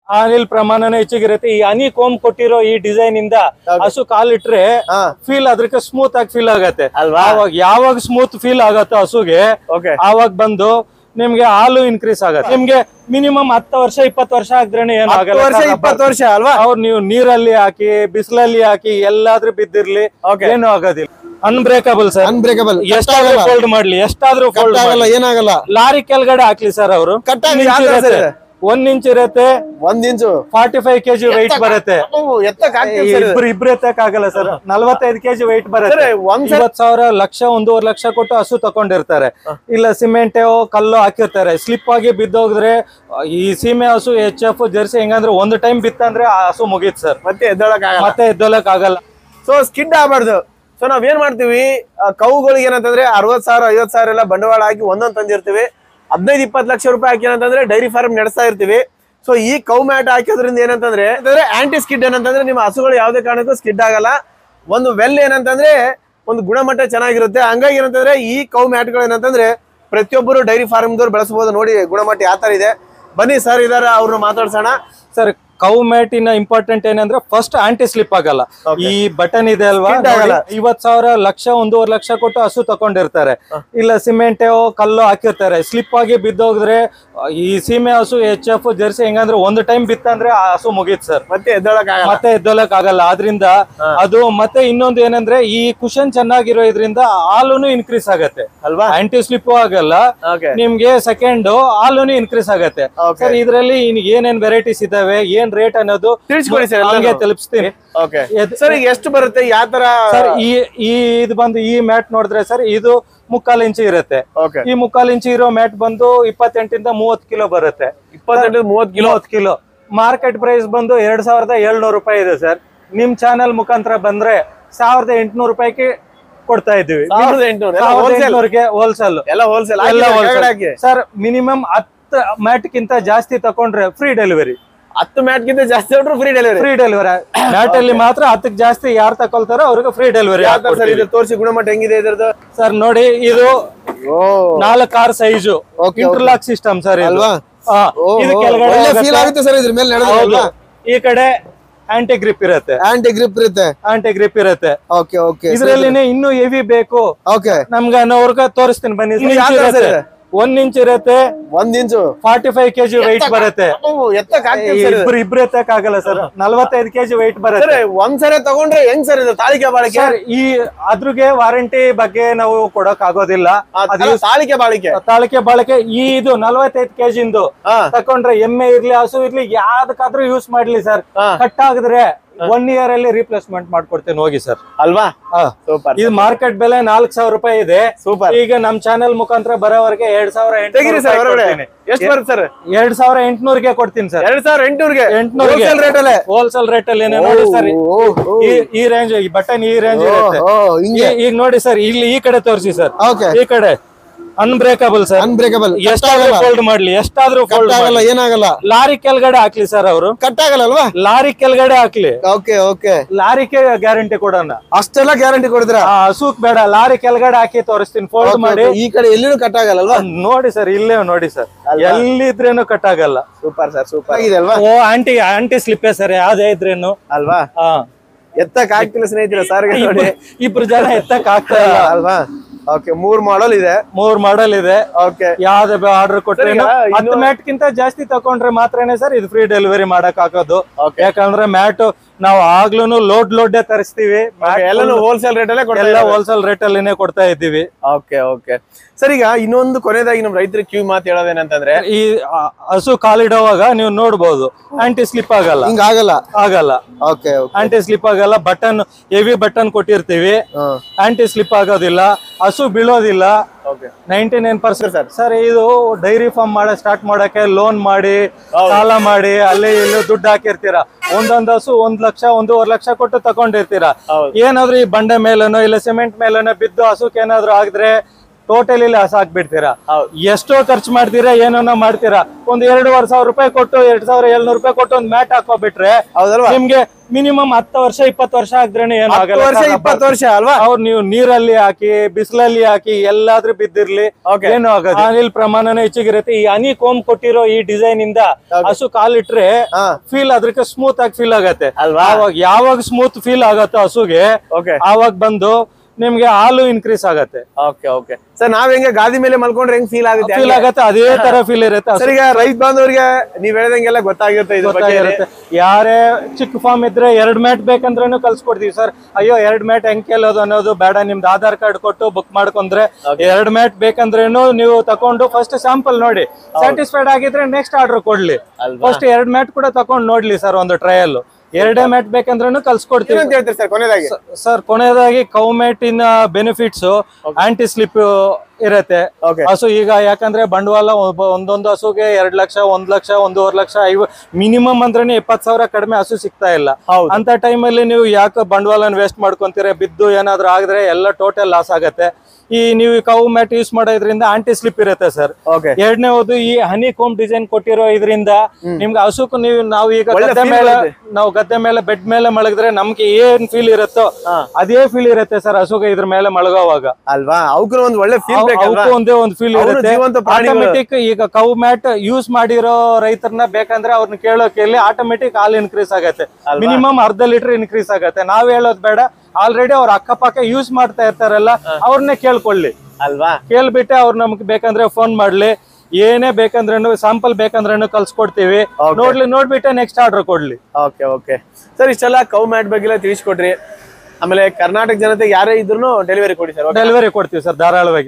ಅನಿಲ್ ಪ್ರಮಾಣನೂ ಹೆಚ್ಚಿಗಿರುತ್ತೆ ಈ ಹನಿ ಕೋಮ್ ಕೊಟ್ಟಿರೋ ಈ ಡಿಸೈನ್ ಇಂದ ಹಸು ಕಾಲಿಟ್ರೆ ಹಾ ಫೀಲ್ ಅದಕ್ಕೆ ಸ್ಮೂತ್ ಆಗಿ ಫೀಲ್ ಆಗತ್ತೆ ಅಲ್ವಾ? ಆವಾಗ ಯಾವಾಗ ಸ್ಮೂತ್ ಫೀಲ್ ಆಗತ್ತೋ ಹಸುಗೆ ಓಕೆ ಆವಾಗ ಬಂದು ನಿಮ್ಗೆ ಹಾಲು ಇನ್ಕ್ರೀಸ್ ಆಗತ್ತೆ ನಿಮ್ಗೆ ಮಿನಿಮಮ್ ಹತ್ತು ವರ್ಷ ಇಪ್ಪತ್ತು ವರ್ಷ ಆಗಿದ್ರೇನೆ ಏನು ಹತ್ತು ವರ್ಷ ಆಗಲ್ಲ ಇಪ್ಪತ್ತು ವರ್ಷ ಅಲ್ವಾ ಅವ್ರು ನೀವು ನೀರಲ್ಲಿ ಹಾಕಿ ಬಿಸಿಲಲ್ಲಿ ಹಾಕಿ ಎಲ್ಲಾದ್ರೂ ಬಿದ್ದಿರ್ಲಿ Okay. ಏನು ಆಗೋದಿಲ್ಲ ಅನ್ಬ್ರೇಕಬಲ್ ಸರ್ ಅನ್ಬ್ರೇಕಬಲ್ ಎಷ್ಟಾದ್ರೂ ಫೋಲ್ಡ್ ಮಾಡ್ಲಿ ಎಷ್ಟಾದ್ರೂ ಫೋಲ್ಡ್ ಆಗಲ್ಲ ಏನಾಗಲ್ಲ ಲಾರಿ ಕೆಳಗಡೆ ಹಾಕ್ಲಿ ಸರ್ ಅವರು Cut ಆಗಿ ಯಾವ ತರ ಸರ್? ಒಂದ್ ಇಂಚ್ ಇರತ್ತೆ ಒಂದ್ inch forty five KG weight ಬರುತ್ತೆ ಎತ್ತಕ್ ಆಗ್ತದೆ sir ಇದು. ಇಬ್ರು ಇಬ್ರು ಎತ್ತಕ್ ಆಗಲ್ಲ ಸರ್ ನಲ್ವತ್ತೈದು ಕೆಜಿ ವೆಯ್ಟ್ ಬರುತ್ತೆ ಸರ್, ಒಂದ್ ಸಲ- ಇವತ್ ಸಾವಿರ ಲಕ್ಷ ಒಂದೂವರೆ ಲಕ್ಷ ಕೊಟ್ಟು ಹಸು ತಕೊಂಡಿರ್ತಾರೆ ಇಲ್ಲ ಸಿಮೆಂಟ್ ಕಲ್ಲು ಹಾಕಿರ್ತಾರೆ ಸ್ಲಿಪ್ ಆಗಿ ಬಿದ್ದೋಗಿದ್ರೆ ಈ ಸೀಮೆ ಹಸು ಎಚ್ ಎಫ್ ಜರ್ಸಿ ಹೆಂಗಂದ್ರೆ ಒಂದು ಟೈಮ್ ಬಿತ್ತಂದ್ರೆ ಆ ಹಸು ಮುಗೀತ್ ಸರ್ ಮತ್ತೆ ಎದ್ದೊಳಕ್ ಆಗಲ್ಲ ಮತ್ತೆ ಎದ್ದೋಲಕ್ ಆಗಲ್ಲ ಸೊ ಸ್ಕಿಡ್ ಆಗ್ಬಾರ್ದು ಸೊ ನಾವ್ ಏನ್ ಮಾಡ್ತೀವಿ ಆ, ಕೌಗಳಿಗೆ ಏನಂತಂದ್ರೆ ಅರವತ್ ಸಾವಿರ ಐವತ್ ಸಾವಿರ ಎಲ್ಲ ಬಂಡವಾಳ ಹಾಕಿ ಒಂದೊಂದ್ ತಂದಿರ್ತೀವಿ ಹದಿನೈದು ಇಪ್ಪತ್ತು ಲಕ್ಷ ರೂಪಾಯಿ ಹಾಕಿ ಏನಂತಂದ್ರೆ ಡೈರಿ ಫಾರ್ಮ್ ನಡೆಸ್ತಾ ಇರ್ತೀವಿ ಸೊ ಈ ಕೌ ಮ್ಯಾಟ್ ಹಾಕೋದ್ರಿಂದ ಏನಂತಂದ್ರೆ ಅಂತಂದ್ರೆ ಆಂಟಿ ಸ್ಕಿಡ್ ಏನಂತಂದ್ರೆ ನಿಮ್ಮ ಹಸುಗಳು ಯಾವುದೇ ಕಾರಣಕ್ಕೂ ಸ್ಕಿಡ್ ಆಗಲ್ಲ ಒಂದು ವೆಲ್ ಏನಂತಂದ್ರೆ ಒಂದು ಗುಣಮಟ್ಟ ಚೆನ್ನಾಗಿರುತ್ತೆ ಹಂಗಾಗಿ ಏನಂತಂದ್ರೆ ಈ ಕೌ ಮ್ಯಾಟ್ಗಳು ಏನಂತಂದ್ರೆ ಪ್ರತಿಯೊಬ್ಬರು ಡೈರಿ ಫಾರ್ಮ್ದವ್ರು ಬೆಳೆಸಬಹುದು ನೋಡಿ ಗುಣಮಟ್ಟ ಯಾವ ತರ ಇದೆ ಬನ್ನಿ ಸರ್ ಇದಾರ ಅವ್ರನ್ನ ಮಾತಾಡ್ಸೋಣ ಸರ್ ಕೌ ಮ್ಯಾಟಿನ ಇಂಪಾರ್ಟೆಂಟ್ ಏನಂದ್ರೆ ಫಸ್ಟ್ ಆಂಟಿ ಸ್ಲಿಪ್ ಆಗಲ್ಲ Okay. ಈ ಬಟನ್ ಇದೆ ಅಲ್ವಾ Skid ಆಗಲ್ಲ. ನೋಡಿ, ಇವತ್ ಸಾವಿರ ಲಕ್ಷ ಒಂದೂವರೆ ಲಕ್ಷ ಕೊಟ್ಟು ಹಸು ತಕೊಂಡಿರ್ತಾರೆ ಇಲ್ಲ ಸಿಮೆಂಟ್ ಕಲ್ಲು ಹಾಕಿರ್ತಾರೆ ಸ್ಲಿಪ್ ಆಗಿ ಬಿದ್ದೋಗಿದ್ರೆ ಈ ಸೀಮೆ ಹಸು ಎಚ್ ಎಫ್ ಜರ್ಸಿ ಹೆಂಗಂದ್ರೆ ಒಂದು ಟೈಮ್ ಬಿತ್ತಂದ್ರೆ ಆ ಹಸು ಮುಗೀತ್ ಸರ್ ಮತ್ತೆ ಎದ್ದೊಳಕ್ ಆಗಲ್ಲ ಮತ್ತೆ ಎದ್ದೋಲಕ್ ಆಗಲ್ಲ ಆದ್ರಿಂದ ಅದು ಮತ್ತೆ ಇನ್ನೊಂದು ಏನಂದ್ರೆ ಈ ಕುಶನ್ ಚೆನ್ನಾಗಿರೋ ಇದ್ರಿಂದ ಹಾಲುನು ಇನ್ಕ್ರೀಸ್ ಆಗತ್ತೆ ಅಲ್ವಾ ಆಂಟಿ ಸ್ಲಿಪ್ ಆಗಲ್ಲ ಓಕೆ ನಿಮ್ಗೆ ಸೆಕೆಂಡ್ ಹಾಲುನು ಇನ್ಕ್ರೀಸ್ ಆಗತ್ತೆ Okay. ಸರ್ ಇದ್ರಲ್ಲಿ ಇನ್ ಏನೇನ್ ವೆರೈಟೀಸ್ ಇದಾವೆ ಏನ್ ರೇಟ್ ಅನ್ನೋದು ತಿಳಿಸ್ಕೊಡಿ ಸರ್ ಹಂಗೆ ತಲುಪಿಸ್ತೀನಿ ಓಕೆ ಎದ್- ಸರ್ ಈಗ ಎಷ್ಟು ಬರುತ್ತೆ ಯಾವ ತರ ಸರ್ ಈ ಈ ಇದು ಬಂದು ಈ ಮ್ಯಾಟ್ ನೋಡಿದ್ರೆ ಸರ್ ಇದು ಮುಕ್ಕಾಲ್ ಇಂಚು ಇರುತ್ತೆ ಓಕೆ ಈ ಮುಕ್ಕಾಲ್ ಇಂಚು ಇರೋ ಮ್ಯಾಟ್ ಬಂದು ಇಪ್ಪತ್ತೆಂಟಿಂದ ಮೂವತ್ತು ಕಿಲೋ ಬರುತ್ತೆ ಇಪ್ಪತ್ತೆಂಟು ಮೂವತ್ತು ಕಿಲೋ ಮೂವತ್ತು ಕಿಲೋ ಮಾರ್ಕೆಟ್ ಪ್ರೈಸ್ ಬಂದು ಎರಡ್ ಸಾವಿರದ ಏಳ್ನೂರು ರೂಪಾಯಿ ಇದೆ ಸರ್ ನಿಮ್ ಚಾನೆಲ್ ಮುಖಾಂತರ ಬಂದ್ರೆ ಸಾವಿರದ ಎಂಟುನೂರು ರೂಪಾಯಿಗೆ ಕೊಡ್ತಾ ಇದ್ದೀವಿ ಸಾವಿರದ ಎಂಟುನೂರು ಎಲ್ಲ ಸಾವಿರದ ಹೋಲ್ಸೇಲ್ ಎಂಟುನೂರಿಗೆ ಹೋಲ್ಸೇಲ್ ಎಲ್ಲ ಹೋಲ್ಸೇಲ್ ಎಲ್ಲ ಎಲ್ಲ ಹಾಕಿ ಸರ್ ಮಿನಿಮಮ್ ಹತ್ತು ಮ್ಯಾಟ್ ಗಿಂತ ಜಾಸ್ತಿ ತಕೊಂಡ್ರೆ ಫ್ರೀ ಡೆಲಿವರಿ ಹತ್ತು ಮ್ಯಾಟ್ ಗಿಂತ ಜಾಸ್ತಿ ಹೊಟ್ರು free delivery free delivery mat ಅಲ್ಲಿ ಮಾತ್ರ ಹತ್ತಕ್ಕೆ ಜಾಸ್ತಿ ಯಾರು ತಕೊಳ್ತಾರೋ ಅವ್ರಿಗೆ ಫ್ರೀ ಡೆಲಿವರಿ ಯಾವ ತರ ಸರ್ ಇದು ತೋರಿಸಿ ಗುಣಮಟ್ಟ ಹೆಂಗಿದೆ ಇದ್ರದ್ದು ಸರ್ ನೋಡಿ ಇದು ಓ ನಾಲ್ಕು ಆರ್ size Okay, interlock system sir ಇದು ಅಲ್ವಾ? ಹಾ, ಇದು ಕೆಳಗಡೆ ಒಳ್ಳೆ ಫೀಲ್ ಹೋಗುತ್ತೆ. ಆಗುತ್ತೆ ಸರ್ ಇದ್ರ ಮೇಲೆ ಹೌದು. ನಡೆದ್ರೆ ಈ ಕಡೆ ಆಂಟಿ ಗ್ರಿಪ್ ಇರುತ್ತೆ ಆಂಟಿ ಗ್ರಿಪ್ ಇರುತ್ತೆ ಆಂಟಿ ಗ್ರಿಪ್ ಇರುತ್ತೆ ಓಕೆ ಓಕೆ ಇದ್ರಲ್ಲಿನೇ ಇನ್ನೂ ಹೆವಿ ಬೇಕು ಓಕೆ ನಮ್ಗೆ ಅನ್ನೋರ್ಗ ತೋರಿಸ್ತೀನಿ ಬನ್ನಿ ಇನ್ನು ಯಾವ ತರ ಸರ್ ಇದು? ಒಂದ್ ಇಂಚ್ ಇರುತ್ತೆ ಒಂದ್ inch forty five KG weight ಬರುತ್ತೆ ಎತ್ತಕ್ ಆಗ್ತದೆ ಸರ್ ಇದು. ಇಬ್ರು ಇಬ್ರು ಎತ್ತಕ್ ಆಗಲ್ಲ ಸರ್ ನಲ್ವತ್ತೈದು ಕೆಜಿ ವೆಯ್ಟ್ ಸರ್ ಬರುತ್ತೆ ಒಂದ್ಸರಿ ತಗೊಂಡ್ರೆ ಹೆಂಗ್ ಸರ್ ಇದು ತಾಳಿಕೆ ಬಾಳಿಕೆ ಸರ್ ಈ ಅದ್ರಿಗೆ ವಾರಂಟಿ ಬಗ್ಗೆ ನಾವು ಕೊಡಕ್ ಆಗೋದಿಲ್ಲ ಆ, ಅದು ಅಲ್ಲ, ತಾಳಿಕೆ ಬಾಳಿಕೆ ತಾಳಿಕೆ ಬಾಳಿಕೆ ಈ ಇದು ನಲ್ವತ್ತೈದು ಕೆಜಿಂದು ಹಾ ತಕೊಂಡ್ರೆ ಎಮ್ಮೆ ಇರ್ಲಿ ಹಸು ಇರ್ಲಿ ಯಾವ್ದಕ್ಕಾದ್ರೂ ಯೂಸ್ ಮಾಡ್ಲಿ ಸರ್ ಹಾ. ಕಟ್ ಆಗಿದ್ರೆ ಒನ್ ಇಯರ್ ಅಲ್ಲಿ ರೀಪ್ಲೇಸ್ಮೆಂಟ್ ಮಾಡ್ಕೊಡ್ತೇನೆ ಹೋಗಿ ಸರ್ ಅಲ್ವಾ ಸೂಪರ್ ಇದು ಮಾರ್ಕೆಟ್ ಬೆಲೆ ನಾಲ್ಕ್ ಸಾವಿರ ರೂಪಾಯಿ ಇದೆ ಸೂಪರ್ ಈಗ ನಮ್ ಚಾನೆಲ್ ಮುಖಾಂತರ ಬರೋವರೆಗೆ ಎರಡ್ ಸಾವಿರ ತೆಗಿರಿ ಸರ್ ಹೊರಗಡೆ ಎಷ್ಟು ಬರುತ್ತೆ ಸರ್ ಎರಡ್ ಸಾವಿರ ಎಂಟ್ನೂರ್ಗೆ ಕೊಡ್ತೀನಿ ಸರ್ ಎರಡ್ ಸಾವಿರ ಎಂಟುನೂರ್ಗೆ ಎಂಟ್ನೂರ್ಗೆ ಹೋಲ್ಸೇಲ್ ರೇಟ್ ಅಲ್ಲೇ ಹೋಲ್ಸೇಲ್ ರೇಟ್ ಅಲ್ಲಿ ಏನೇ ನೋಡಿ ಸರ್ ಈ- ಈ ರೇಂಜ್ ಈ ಬಟನ್ ಈ ರೇಂಜ್ ಇರುತ್ತೆ ಹಿಂಗೆ ಈ- ಈಗ ನೋಡಿ ಸರ್ ಇಲ್ಲಿ ಈ ಕಡೆ ತೋರಿಸಿ ಸರ್ ಓಕೆ ಈ ಕಡೆ ಅನ್ಬ್ರೇಕಬಲ್ ಸರ್ ಅನ್ಬ್ರೇಕಬಲ್ ಎಷ್ಟಾದ್ರೂ ಫೋಲ್ಡ್ ಮಾಡ್ಲಿ ಎಷ್ಟಾದ್ರೂ ಫೋಲ್ಡ್ ಆಗಲ್ಲ ಏನಾಗಲ್ಲ ಲಾರಿ ಕೆಳಗಡೆ ಹಾಕ್ಲಿ ಸರ್ ಅವರು ಕಟ್ ಆಗಲ್ಲ ಅಲ್ವಾ ಲಾರಿ ಕೆಳಗಡೆ ಹಾಕ್ಲಿ ಓಕೆ ಓಕೆ ಲಾರಿಕೆ ಗ್ಯಾರಂಟಿ ಕೊಡೋಣ ಅಷ್ಟೆಲ್ಲ ಗ್ಯಾರಂಟಿ ಕೊಡ್ತೀರಾ ಆ, ಹಸುಕ್ ಬೇಡ ಲಾರಿ ಕೆಳಗಡೆ ಹಾಕಿ ತೋರಿಸ್ತೀನಿ ಫೋಲ್ಡ್ Okay, ಮಾಡಿ okay. ಈ ಕಡೆ ಎಲ್ಲಿನೂ ಕಟ್ ಆಗಲ್ಲ ಅಲ್ವಾ ನೋಡಿ ಸರ್ ಇಲ್ಲೇ ನೋಡಿ ಸರ್ ಎಲ್ಲಿದ್ರೇನು ಕಟ್ ಆಗಲ್ಲ ಸೂಪರ್ ಸರ್ ಸೂಪರ್ ಆಗಿದೆ ಅಲ್ವಾ ಓ ಆಂಟಿ ಆಂಟಿ ಸ್ಲಿಪ್ಪೇ ಸರ್ ಯಾವ್ದೇ ಇದ್ರೇನು ಅಲ್ವಾ ಹಾ ಎತ್ತಕ್ ಆಗ್ತಿಲ್ಲ ಸ್ನೇಹಿತರೆ ಸರ್ ನೋಡಿ ಇಬ್ರು- ಇಬ್ರು ಜನ ಎತ್ತಕ್ ಆಗ್ತಾ ಇಲ್ಲ ಅಲ್ವಾ ಓಕೆ ಮೂರ್ ಮಾಡಲ್ ಇದೆ ಮೂರ್ ಮಾಡಲ್ ಇದೆ ಓಕೆ ಯಾವ್ದೇ ಆರ್ಡರ್ ಕೊಟ್ರೆ ಸರ್, ಈಗ ಹತ್ತು ಇನ್ನು- ಮ್ಯಾಟ್ ಗಿಂತ ಜಾಸ್ತಿ ತಕೊಂಡ್ರೆ ಮಾತ್ರನೇ ಸರ್ ಇದು ಫ್ರೀ ಡೆಲಿವರಿ ಮಾಡಕ್ ಹಾಕೋದು Okay. ಯಾಕಂದ್ರೆ ಮ್ಯಾಟ್ ನಾವು ಆಗ್ಲೂನು ಲೋಡ್ ಲೋಡ್ ತರಿಸ್ತೀವಿ ಎಲ್ಲಾನು ಹೋಲ್ಸೇಲ್ ರೇಟ್ ಅಲ್ಲೇ ಎಲ್ಲ ಹೋಲ್ಸೇಲ್ ರೇಟ್ ಅಲ್ಲಿನೇ ಕೊಡ್ತಾ ಇದ್ದೀವಿ ಓಕೆ ಓಕೆ ಸರ್ ಈಗ ಇನ್ನೊಂದು ಕೊನೆಯದಾಗಿ ನಮ್ ರೈತರಿಗೆ ಕಿವಿ ಮಾತು ಹೇಳೋದೇನಂತಂದ್ರೆ ಈ ಆ, ಹಸು ಕಾಲಿಡುವಾಗ ನೀವು ನೋಡ್ಬೋದು ಆಂಟಿ ಸ್ಲಿಪ್ ಆಗಲ್ಲ ಹಿಂಗ ಆಗಲ್ಲ ಆಗಲ್ಲ ಓಕೆ ಆಂಟಿ ಸ್ಲಿಪ್ ಆಗಲ್ಲ ಬಟನ್ ಹೆವಿ ಬಟನ್ ಕೊಟ್ಟಿರ್ತೀವಿ ಆಂಟಿ ಸ್ಲಿಪ್ ಆಗೋದಿಲ್ಲ ಹಸು ಬೀಳೋದಿಲ್ಲ okay ninety nine percent sir. Sir ಇದು ಡೈರಿ ಫಾರ್ಮ್ ಮಾಡ ಸ್ಟಾರ್ಟ್ ಮಾಡಕ್ಕೆ ಲೋನ್ ಮಾಡಿ ಸಾಲ ಮಾಡಿ ಅಲ್ಲಿ ಇಲ್ಲಿ ದುಡ್ಡು ಹಾಕಿರ್ತೀರಾ ಒಂದೊಂದ್ ಹಸು ಒಂದ್ ಲಕ್ಷ ಒಂದೂವರೆ ಲಕ್ಷ ಕೊಟ್ಟು ತಕೊಂಡಿರ್ತೀರಾ ಹೌದು. ಏನಾದ್ರೂ ಈ ಬಂಡೆ ಮೇಲನೋ ಇಲ್ಲ ಸಿಮೆಂಟ್ ಮೇಲನೋ ಬಿದ್ದು ಹಸುಕ್ ಏನಾದ್ರೂ ಆಗಿದ್ರೆ ಟೋಟಲಿ ಲಾಸ್ ಆಗ್ಬಿಡ್ತೀರಾ ಹೌದು. ಎಷ್ಟೋ ಖರ್ಚು ಮಾಡ್ತೀರಾ ಏನನ್ನ ಮಾಡ್ತೀರಾ ಒಂದ್ ಎರಡೂವರೆ ಸಾವಿರ ರೂಪಾಯಿ ಕೊಟ್ಟು ಎರಡ್ ಸಾವಿರ ಏಳ್ನೂರು ರೂಪಾಯಿ ಕೊಟ್ಟು ಒಂದ್ ಮ್ಯಾಟ್ ಹಾಕೋಬಿಟ್ರೆ ಹೌದಲ್ವಾ ನಿಮ್ಗೆ ಮಿನಿಮಮ್ ಹತ್ತು ವರ್ಷ ಇಪ್ಪತ್ತು ವರ್ಷ ಆಗಿದ್ರೇನೆ ಏನು ಹತ್ತು ವರ್ಷ ಆಗಲ್ಲ ಇಪ್ಪತ್ತು ವರ್ಷ ಅಲ್ವಾ ಅವ್ರು ನೀವು ನೀರಲ್ಲಿ ಹಾಕಿ ಬಿಸಿಲಲ್ಲಿ ಹಾಕಿ ಎಲ್ಲಾದ್ರೂ ಬಿದ್ದಿರ್ಲಿ Okay. ಏನು ಆಗದು ಅನಿಲ್ ಪ್ರಮಾಣನ ಹೆಚ್ಚಿಗಿರುತ್ತೆ ಈ ಹನಿ ಕೋಮ್ ಕೊಟ್ಟಿರೋ ಈ ಡಿಸೈನ್ ಇಂದ ಹಸು ಕಾಲಿಟ್ರೆ ಹಾ ಫೀಲ್ ಅದಕ್ಕೆ ಸ್ಮೂತ್ ಆಗಿ ಫೀಲ್ ಆಗತ್ತೆ ಅಲ್ವಾ ಅವಾಗ ಯಾವಾಗ ಸ್ಮೂತ್ ಫೀಲ್ ಆಗತ್ತೋ ಹಸುಗೆ ಓಕೆ ಆವಾಗ ಬಂದು ನಿಮ್ಗೆ ಹಾಲು ಇನ್ಕ್ರೀಸ್ ಆಗತ್ತೆ ಓಕೆ ಓಕೆ ಸರ್ ನಾವ್ ಹೆಂಗೆ ಗಾದಿ ಮೇಲೆ ಮಲ್ಕೊಂಡ್ರೆ ಹೆಂಗ್ ಫೀಲ್ ಆಗುತ್ತೆ ಫೀಲ್ ಆಗತ್ತೆ ಅದೇ ತರ ಫೀಲ್ ಇರುತ್ತೆ ಹಸು ಸರ್ ಈಗ ರೈತ ಬಾಂಧವರಿಗೆ ನೀವ್ ಹೇಳ್ದಂಗೆಲ್ಲ ಗೊತ್ತಾಗಿರುತ್ತೆ ಇದ್ರ ಬಗ್ಗೆ ಗೊತ್ತಾಗಿರುತ್ತೆ ಯಾರೇ ಚಿಕ್ಕ ಫಾರ್ಮ್ ಇದ್ರೆ ಎರಡ್ ಮ್ಯಾಟ್ ಬೇಕಂದ್ರೂ ಕಲ್ಸ್ಕೊಡ್ತೀವಿ ಸರ್ ಅಯ್ಯೋ ಎರಡ್ ಮ್ಯಾಟ್ ಹೆಂಗ್ ಕೇಳೋದು ಅನ್ನೋದು ಬೇಡ ನಿಮ್ದು ಆಧಾರ್ ಕಾರ್ಡ್ ಕೊಟ್ಟು ಬುಕ್ ಮಾಡ್ಕೊಂಡ್ರೆ ಎರಡ್ ಮ್ಯಾಟ್ ಬೇಕಂದ್ರೇನು ನೀವು ತಕೊಂಡು ಫಸ್ಟ್ ಸ್ಯಾಂಪಲ್ ನೋಡಿ ಸ್ಯಾಟಿಸ್ಫೈಡ್ ಆಗಿದ್ರೆ ನೆಕ್ಸ್ಟ್ ಆರ್ಡರ್ ಕೊಡ್ಲಿ ಅಲ್ವಾ ಫಸ್ಟ್ ಎರಡ್ ಮ್ಯಾಟ್ ಕೂಡ ತಕೊಂಡ್ ನೋಡ್ಲಿ ಸರ್ ಒಂದು ಟ್ರಯಲ್ ಎರಡೇ ಮ್ಯಾಟ್ ಬೇಕಂದ್ರೂ ಕಲ್ಸ್ಕೊಡ್ತೀವಿ ಏನಂತ ಹೇಳ್ತೀರಿ ಸರ್ ಕೊನೆಯದಾಗಿ ಸರ್ ಕೊನೆಯದಾಗಿ ಕೌಮೆಟಿನ ಬೆನಿಫಿಟ್ಸ್ ಆಂಟಿ ಸ್ಲಿಪ್ ಇರತ್ತೆ ಓಕೆ ಹಸು ಈಗ ಯಾಕಂದ್ರೆ ಬಂಡವಾಳ ಒಬ್ಬ- ಒಂದೊಂದು ಹಸುಗೆ ಎರಡ್ ಲಕ್ಷ ಒಂದ್ ಲಕ್ಷ ಒಂದೂವರೆ ಲಕ್ಷ ಐವ ಮಿನಿಮಮ್ ಅಂದ್ರೇನೆ ಎಪ್ಪತ್ ಸಾವಿರ ಕಡಿಮೆ ಹಸು ಸಿಗ್ತಾ ಇಲ್ಲ ಹೌದು ಅಂತ ಟೈಮಲ್ಲಿ ನೀವು ಯಾಕೆ ಬಂಡವಾಳನ ವೇಸ್ಟ್ ಮಾಡ್ಕೊಂತೀರ ಬಿದ್ದು ಏನಾದ್ರೂ ಆಗಿದ್ರೆ ಎಲ್ಲ ಟೋಟಲ್ ಲಾಸ್ ಆಗತ್ತೆ ಈ ನೀವು ಕೌ ಮ್ಯಾಟ್ ಯೂಸ್ ಮಾಡೋದ್ರಿಂದ ಆಂಟಿ ಸ್ಲಿಪ್ ಇರುತ್ತೆ ಸರ್ ಓಕೆ ಎರಡನೇ ಹೋದು ಈ ಹನಿ ಕೋಮ್ ಡಿಸೈನ್ ಕೊಟ್ಟಿರೋ ಇದರಿಂದ ನಿಮ್ಗೆ ಹಸುಕು ನೀವು ನಾವು ಈಗ ಒಳ್ಳೆ ಗದ್ದೆ feel ಮೇಲೆ ಬರುತ್ತೆ. ನಾವು ಗದ್ದೆ ಮೇಲೆ ಬೆಡ್ ಮೇಲೆ ಮಲಗಿದ್ರೆ ನಮ್ಗೆ ಏನ್ ಫೀಲ್ ಇರುತ್ತೋ ಹಾ. ಅದೇ ಫೀಲ್ ಇರುತ್ತೆ ಸರ್ ಹಸುಗೆ ಇದ್ರ ಮೇಲೆ ಮಲಗೋವಾಗ ಅಲ್ವಾ ಅವಕ್ಕೂ ಒಂದು ಒಳ್ಳೆ ಫೀಲ್ ಅವ್- ಬೇಕಲ್ವಾ ಅವಕ್ಕೂ ಒಂದೇ ಒಂದು ಫೀಲ್ ಅವ್ರು ಇರುತ್ತೆ ಜೀವಂತ ಪ್ರಾಣಿಗಳು. ಆಟೋಮೆಟಿಕ್ ಈಗ ಕೌ ಮ್ಯಾಟ್ ಯೂಸ್ ಮಾಡಿರೋ ರೈತರನ್ನ ಬೇಕಂದ್ರೆ ಅವ್ರನ್ನ ಕೇಳೋಕೆ ಆಟೋಮೆಟಿಕ್ ಹಾಲು ಇನ್ಕ್ರೀಸ್ ಆಗತ್ತೆ ಅಲ್ವಾ? ಮಿನಿಮಮ್ ಅರ್ಧ ಲೀಟರ್ ಇನ್ಕ್ರೀಸ್ ಆಗತ್ತೆ ನಾವ್ ಹೇಳೋದ್ ಬೇಡ ಆಲ್ರೆಡಿ ಅವ್ರ ಅಕ್ಕಪಕ್ಕ ಯೂಸ್ ಮಾಡ್ತಾ ಇರ್ತಾರಲ್ಲ ಅವ್ರನ್ನೇ ಕೇಳ್ಕೊಳ್ಳಿ ಅಲ್ವಾ ಕೇಳ್ಬಿಟ್ಟೆ ಅವ್ರು ನಮ್ಗೆ ಬೇಕಂದ್ರೆ ಫೋನ್ ಮಾಡ್ಲಿ ಏನೇ ಬೇಕಂದ್ರೂ ಸ್ಯಾಂಪಲ್ ಬೇಕಂದ್ರೂ ಕಲ್ಸ್ಕೊಡ್ತೀವಿ Okay. ನೋಡ್ಲಿ ನೋಡ್ಬಿಟ್ಟೆ ನೆಕ್ಸ್ಟ್ ಆರ್ಡರ್ ಕೊಡ್ಲಿ ಓಕೆ ಓಕೆ ಸರ್ ಇಷ್ಟೆಲ್ಲ ಕೌ ಮ್ಯಾಟ್ ಬಗ್ಗೆ ಎಲ್ಲ ತಿಳಿಸ್ಕೊಟ್ರಿ ಆಮೇಲೆ ಕರ್ನಾಟಕ ಜನತೆಗೆ ಯಾರೇ ಇದ್ರು ಡೆಲಿವರಿ ಕೊಡಿ ಸರ್ ಡೆಲಿವರಿ ಕೊಡ್ತೀವಿ ಸರ್ ಧಾರಾಳವಾಗಿ